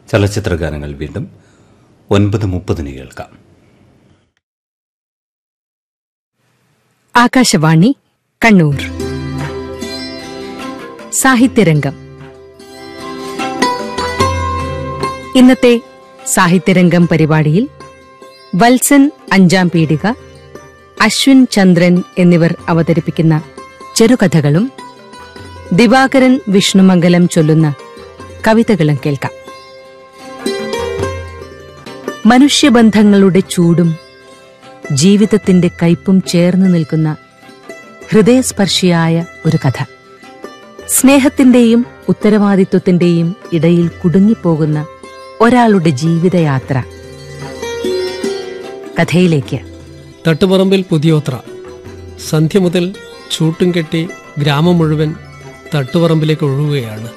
ചലച്ചിത്ര ഗാനങ്ങൾ വീണ്ടും ഒൻപത് മുപ്പതിന് കേൾക്കാം ആകാശവാണി കണ്ണൂർ സാഹിത്യരംഗം ഇന്നത്തെ സാഹിത്യരംഗം പരിപാടിയിൽ വത്സൻ അഞ്ചാം പീടിക അശ്വിൻ ചന്ദ്രൻ എന്നിവർ അവതരിപ്പിക്കുന്ന ചെറുകഥകളും ദിവാകരൻ വിഷ്ണുമംഗലം ചൊല്ലുന്ന കവിതകളും കേൾക്കാം മനുഷ്യബന്ധങ്ങളുടെ ചൂടും ജീവിതത്തിന്റെ കയ്പും ചേർന്ന് നിൽക്കുന്ന ഹൃദയസ്പർശിയായ ഒരു കഥ സ്നേഹത്തിന്റെയും ഉത്തരവാദിത്വത്തിന്റെയും ഇടയിൽ കുടുങ്ങിപ്പോകുന്ന ഒരാളുടെ ജീവിതയാത്ര കഥയിലേക്ക് തട്ടുപറമ്പിൽ പുതിയോത്ര സന്ധ്യ മുതൽ ചൂട്ടും കെട്ടി ഗ്രാമം മുഴുവൻ തട്ടുപറമ്പിലേക്ക് ഒഴുകുകയാണ്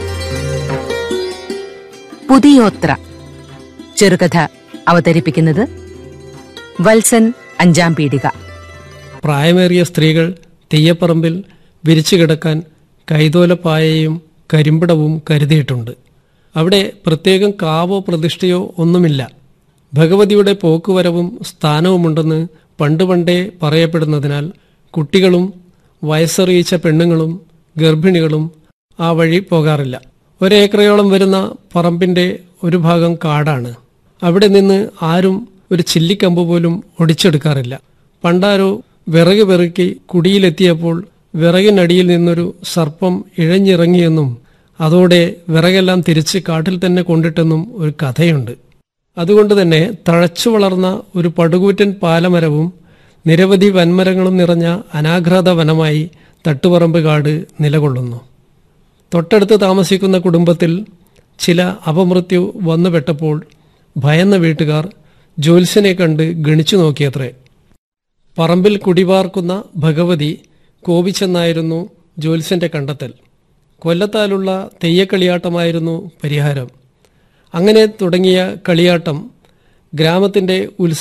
പുതിയോത്ര ചെറുകഥ അവതരിപ്പിക്കുന്നത് വത്സൻ അഞ്ചാം പീടിക പ്രായമേറിയ സ്ത്രീകൾ തെയ്യപ്പറമ്പിൽ വിരിച്ചു കിടക്കാൻ കൈതോലപ്പായയും കരിമ്പിടവും കരുതിയിട്ടുണ്ട് അവിടെ പ്രത്യേകം കാവോ പ്രതിഷ്ഠയോ ഒന്നുമില്ല ഭഗവതിയുടെ പോക്കുവരവും സ്ഥാനവുമുണ്ടെന്ന് പണ്ട് പണ്ടേ പറയപ്പെടുന്നതിനാൽ കുട്ടികളും വയസ്സറിയിച്ച പെണ്ണുങ്ങളും ഗർഭിണികളും ആ വഴി പോകാറില്ല ഒരേക്കറയോളം വരുന്ന പറമ്പിന്റെ ഒരു ഭാഗം കാടാണ് അവിടെ നിന്ന് ആരും ഒരു ചില്ലിക്കമ്പ് പോലും ഒടിച്ചെടുക്കാറില്ല പണ്ടാരോ വിറക് പെറുക്കി കുടിയിലെത്തിയപ്പോൾ വിറകിനടിയിൽ നിന്നൊരു സർപ്പം ഇഴഞ്ഞിറങ്ങിയെന്നും അതോടെ വിറകെല്ലാം തിരിച്ച് കാട്ടിൽ തന്നെ കൊണ്ടിട്ടെന്നും ഒരു കഥയുണ്ട് അതുകൊണ്ട് തന്നെ തഴച്ചു വളർന്ന ഒരു പടുകൂറ്റൻ പാലമരവും നിരവധി വൻമരങ്ങളും നിറഞ്ഞ അനാഘ്രാത വനമായി തട്ടുപറമ്പ് കാട് നിലകൊള്ളുന്നു തൊട്ടടുത്ത് താമസിക്കുന്ന കുടുംബത്തിൽ ചില അപമൃത്യു വന്നുപെട്ടപ്പോൾ ഭയന്ന വീട്ടുകാർ ജ്യോത്സ്യനെ കണ്ട് ഗണിച്ചു നോക്കിയത്രേ പറമ്പിൽ കുടിപാർക്കുന്ന ഭഗവതി കോപിച്ചെന്നായിരുന്നു ജ്യോത്സ്യന്റെ കണ്ടെത്തൽ കൊല്ലത്താലുള്ള തെയ്യക്കളിയാട്ടമായിരുന്നു പരിഹാരം അങ്ങനെ തുടങ്ങിയ കളിയാട്ടം ഗ്രാമത്തിന്റെ ഉത്സവ